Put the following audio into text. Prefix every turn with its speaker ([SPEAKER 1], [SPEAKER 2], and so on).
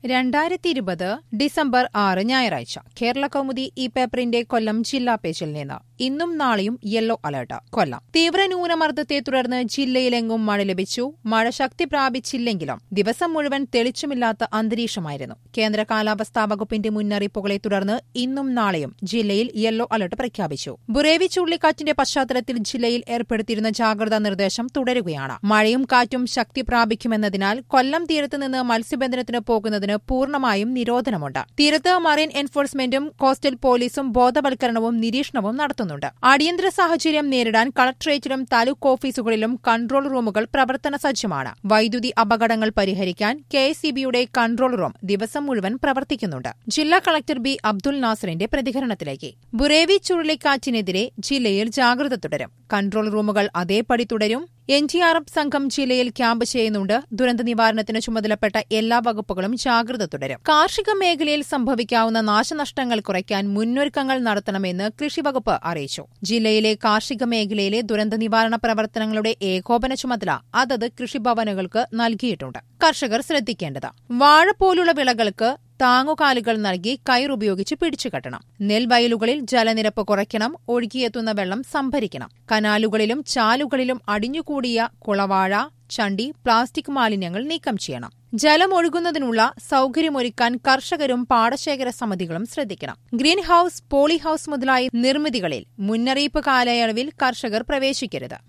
[SPEAKER 1] രണ്ടായിരത്തി ഇരുപത് ഡിസംബർ ആറ് ഞായറാഴ്ച കേരള കൗമുദി ഈ പേപ്പറിന്റെ കൊല്ലം ജില്ലാ പേജിൽ നിന്ന് ഇന്നും നാളെയും യെല്ലോ അലർട്ട് കൊല്ലം തീവ്ര ന്യൂനമർദ്ദത്തെ തുടർന്ന് ജില്ലയിലെങ്ങും മഴ ലഭിച്ചു മഴ ശക്തി പ്രാപിച്ചില്ലെങ്കിലും ദിവസം മുഴുവൻ തെളിച്ചമില്ലാത്ത അന്തരീക്ഷമായിരുന്നു കേന്ദ്ര കാലാവസ്ഥാ വകുപ്പിന്റെ മുന്നറിയിപ്പുകളെ തുടർന്ന് ഇന്നും നാളെയും ജില്ലയിൽ യെല്ലോ അലർട്ട് പ്രഖ്യാപിച്ചു ബുറേവി ചുഴലിക്കാറ്റിന്റെ പശ്ചാത്തലത്തിൽ ജില്ലയിൽ ഏർപ്പെടുത്തിയിരുന്ന ജാഗ്രതാ നിർദ്ദേശം തുടരുകയാണ് മഴയും കാറ്റും ശക്തി പ്രാപിക്കുമെന്നതിനാൽ കൊല്ലം തീരത്ത് നിന്ന് മത്സ്യബന്ധനത്തിന് പോകുന്നതിന് പൂർണ്ണമായും നിരോധനമുണ്ട് തീരത്ത് മറൈൻ എൻഫോഴ്സ്മെന്റും കോസ്റ്റൽ പോലീസും ബോധവൽക്കരണവും നിരീക്ഷണവും നടത്തുന്നുണ്ട് അടിയന്തര സാഹചര്യം നേരിടാൻ കളക്ടറേറ്റിലും താലൂക്ക് ഓഫീസുകളിലും കൺട്രോൾ റൂമുകൾ പ്രവർത്തന സജ്ജമാണ് വൈദ്യുതി അപകടങ്ങൾ പരിഹരിക്കാൻ കെ കൺട്രോൾ റൂം ദിവസം മുഴുവൻ പ്രവർത്തിക്കുന്നുണ്ട് ജില്ലാ കളക്ടർ ബി അബ്ദുൽ നാസറിന്റെ പ്രതികരണത്തിലേക്ക് ബുറേവി ചുഴലിക്കാറ്റിനെതിരെ ജില്ലയിൽ ജാഗ്രത തുടരും കൺട്രോൾ റൂമുകൾ അതേപടി തുടരും എൻ ടി ആർ എഫ് സംഘം ജില്ലയിൽ ക്യാമ്പ് ചെയ്യുന്നുണ്ട് ദുരന്ത നിവാരണത്തിന് ചുമതലപ്പെട്ട എല്ലാ വകുപ്പുകളും ജാഗ്രത തുടരും കാർഷിക മേഖലയിൽ സംഭവിക്കാവുന്ന നാശനഷ്ടങ്ങൾ കുറയ്ക്കാൻ മുന്നൊരുക്കങ്ങൾ നടത്തണമെന്ന് കൃഷിവകുപ്പ് അറിയിച്ചു ജില്ലയിലെ കാർഷിക മേഖലയിലെ ദുരന്ത നിവാരണ പ്രവർത്തനങ്ങളുടെ ഏകോപന ചുമതല അതത് കൃഷിഭവനുകൾക്ക് നൽകിയിട്ടുണ്ട് കർഷകർ ശ്രദ്ധിക്കേണ്ടത് വാഴ പോലുള്ള വിളകൾക്ക് താങ്ങുകാലുകൾ നൽകി കയർ ഉപയോഗിച്ച് പിടിച്ചുകെട്ടണം നെൽവയലുകളിൽ ജലനിരപ്പ് കുറയ്ക്കണം ഒഴുകിയെത്തുന്ന വെള്ളം സംഭരിക്കണം കനാലുകളിലും ചാലുകളിലും അടിഞ്ഞുകൂടിയ കുളവാഴ ചണ്ടി പ്ലാസ്റ്റിക് മാലിന്യങ്ങൾ നീക്കം ചെയ്യണം ജലം ഒഴുകുന്നതിനുള്ള സൌകര്യമൊരുക്കാൻ കർഷകരും പാടശേഖര സമിതികളും ശ്രദ്ധിക്കണം ഗ്രീൻ ഹൌസ് പോളി ഹൌസ് മുതലായ നിർമ്മിതികളിൽ മുന്നറിയിപ്പ് കാലയളവിൽ കർഷകർ പ്രവേശിക്കരുത്